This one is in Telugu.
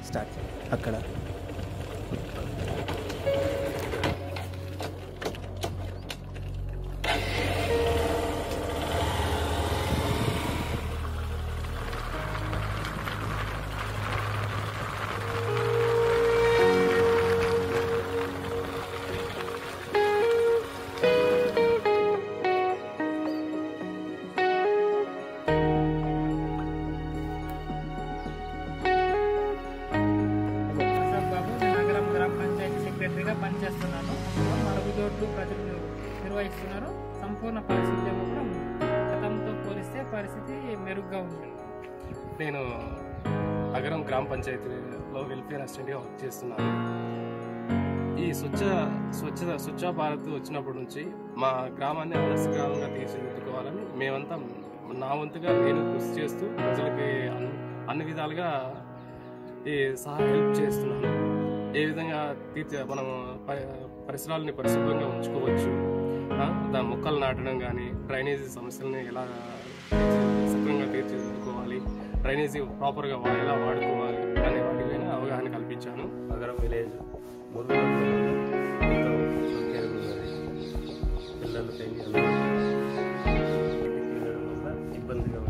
స్టార్ట్ అక్కడ ప్రసాద్ బాబు నేను నగరం గ్రామ పంచాయతీ సెక్రటరీగా పనిచేస్తున్నాను మరుగుదొడ్లు ప్రజలు నిర్వహిస్తున్నారు సంపూర్ణ పారిశుద్ధ్యం కూడా గతంతో పోలిస్తే పరిస్థితి మెరుగ్గా ఉంది నేను నగరం గ్రామ పంచాయతీలో వెల్ఫేర్ అసిస్టెంట్గా వర్క్ చేస్తున్నాను ఈ స్వచ్ఛ స్వచ్ఛత స్వచ్ఛ భారత్ వచ్చినప్పటి నుంచి మా గ్రామాన్ని ఆదర్శ గ్రామంగా తీర్చిదిద్దుకోవాలని మేమంతా నా వంతుగా నేను కృషి చేస్తూ ప్రజలకి అన్ని అన్ని విధాలుగా ఈ సహాయ హెల్ప్ చేస్తున్నాను ఏ విధంగా తీర్చి మనం ప- పరిసరాలని పరిశుభ్రంగా ఉంచుకోవచ్చు ఆ, దాని మొక్కలు నాటడం కానీ డ్రైనేజీ సమస్యలని ఎలా సక్రమంగా తీర్చిదిద్దుకోవాలి డ్రైనేజీ ప్రాపర్గా వా- ఎలా వాడుకోవాలి అనే వాటిపైన అవగాహన కల్పించాను నగరం విలేజ్ మురుగులు ఎంతో సౌకర్యం ఉన్నది పిల్లలకి అందరూ ఇంటికి వెళ్ళడం వల్ల ఇబ్బందిగా ఉంది